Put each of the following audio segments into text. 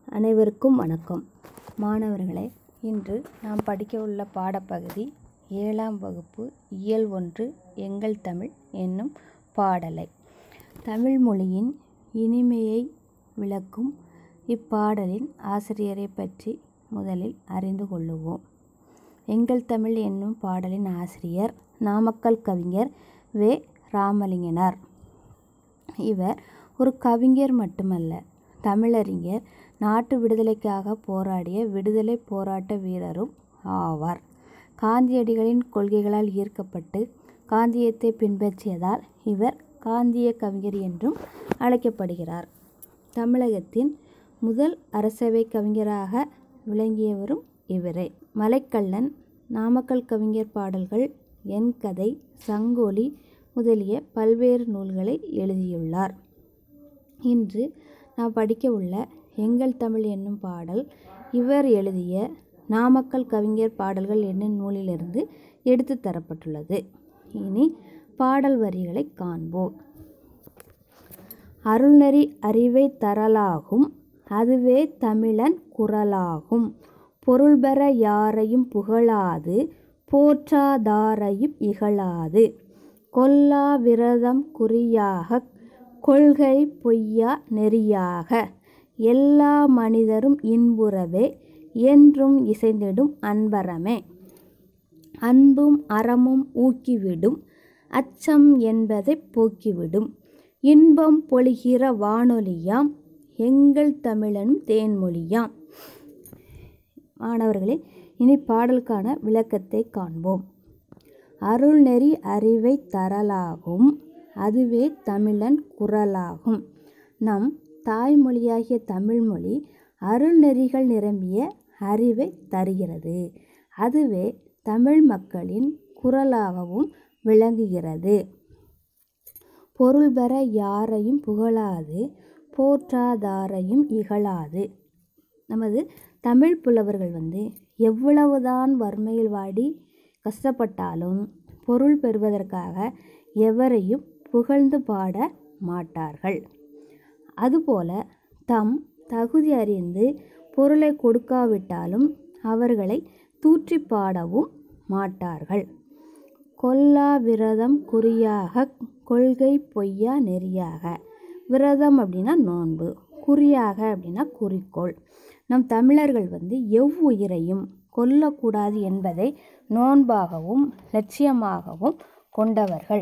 அனைவருக்கும் வணக்கம் மாணவர்களே இன்று நாம் படிக்க உள்ள பாடப்பகுதி ஏழாம் வகுப்பு இயல் ஒன்று எங்கள் தமிழ் என்னும் பாடலை தமிழ் மொழியின் இனிமையை விளக்கும் இப்பாடலின் ஆசிரியரை பற்றி முதலில் அறிந்து கொள்ளுவோம் எங்கள் தமிழ் என்னும் பாடலின் ஆசிரியர் நாமக்கல் கவிஞர் வே ராமலிங்கனார் இவர் ஒரு கவிஞர் மட்டுமல்ல தமிழறிஞர் நாட்டு விடுதலைக்காக போராடிய விடுதலை போராட்ட வீரரும் ஆவார் காந்தியடிகளின் கொள்கைகளால் ஈர்க்கப்பட்டு காந்தியத்தை பின்பற்றியதால் இவர் காந்திய கவிஞர் என்றும் அழைக்கப்படுகிறார் தமிழகத்தின் முதல் அரசவை கவிஞராக விளங்கியவரும் இவரே மலைக்கள்ளன் நாமக்கல் கவிஞர் பாடல்கள் என் கதை சங்கொலி முதலிய பல்வேறு நூல்களை எழுதியுள்ளார் இன்று நாம் படிக்க உள்ள எங்கள் தமிழ் என்னும் பாடல் இவர் எழுதிய நாமக்கல் கவிஞர் பாடல்கள் என்னும் நூலிலிருந்து எடுத்து தரப்பட்டுள்ளது இனி பாடல் வரிகளை காண்போம் அருள்நெறி அறிவை தரலாகும் அதுவே தமிழன் குரலாகும் பொருள் பெற யாரையும் புகழாது போற்றாதாரையும் இகழாது கொல்லா விரதம் குறியாக கொள்கை பொய்யா நெறியாக எல்லா மனிதரும் இன்புறவே என்றும் இசைந்திடும் அன்பரமே அன்பும் அறமும் ஊக்கிவிடும் அச்சம் என்பதை போக்கிவிடும் இன்பம் பொழிகிற வானொலியாம் எங்கள் தமிழனும் தேன்மொழியாம் மாணவர்களே இனி பாடலுக்கான விளக்கத்தை காண்போம் அருள்நெறி அறிவை தரலாகும் அதுவே தமிழன் குரலாகும் நம் தாய்மொழியாகிய தமிழ்மொழி அருள்நெறிகள் நிரம்பிய அறிவை தருகிறது அதுவே தமிழ் மக்களின் குரலாகவும் விளங்குகிறது பொருள் பெற யாரையும் புகழாது போற்றாதாரையும் இகழாது நமது தமிழ் புலவர்கள் வந்து எவ்வளவுதான் வறுமையில் வாடி கஷ்டப்பட்டாலும் பொருள் பெறுவதற்காக எவரையும் புகழ்ந்து பாட மாட்டார்கள் அதுபோல தம் தகுதி அறிந்து பொருளை கொடுக்காவிட்டாலும் அவர்களை தூற்றி பாடவும் மாட்டார்கள் கொல்லா விரதம் குறியாக கொள்கை பொய்யா நெறியாக விரதம் அப்படின்னா நோன்பு குறியாக அப்படின்னா குறிக்கோள் நம் தமிழர்கள் வந்து எவ்வுயிரையும் கொல்லக்கூடாது என்பதை நோன்பாகவும் லட்சியமாகவும் கொண்டவர்கள்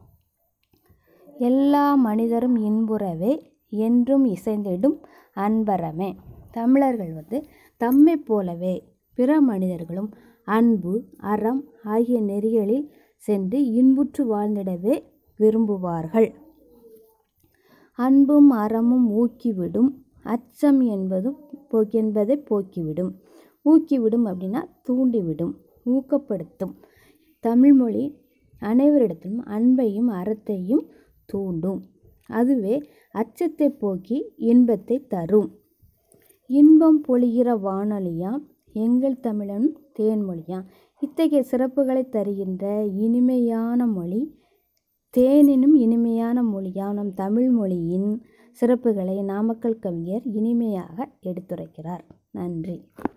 எல்லா மனிதரும் இன்புறவே என்றும் இசைந்திடும் அன்பரமே தமிழர்கள் வந்து தம்மை போலவே பிற மனிதர்களும் அன்பு அறம் ஆகிய நெறிகளில் சென்று இன்புற்று வாழ்ந்திடவே விரும்புவார்கள் அன்பும் அறமும் ஊக்கிவிடும் அச்சம் என்பதும் போக்கி என்பதை போக்கிவிடும் ஊக்கிவிடும் அப்படின்னா தூண்டிவிடும் ஊக்கப்படுத்தும் தமிழ்மொழி அனைவரிடத்திலும் அன்பையும் அறத்தையும் தூண்டும் அதுவே அச்சத்தை போக்கி இன்பத்தை தரும் இன்பம் பொழிகிற வானொலியாம் எங்கள் தமிழன் தேன்மொழியாம் இத்தகைய சிறப்புகளை தருகின்ற இனிமையான மொழி தேனினும் இனிமையான மொழியாம் நம் தமிழ் மொழியின் சிறப்புகளை நாமக்கல் கவிஞர் இனிமையாக எடுத்துரைக்கிறார் நன்றி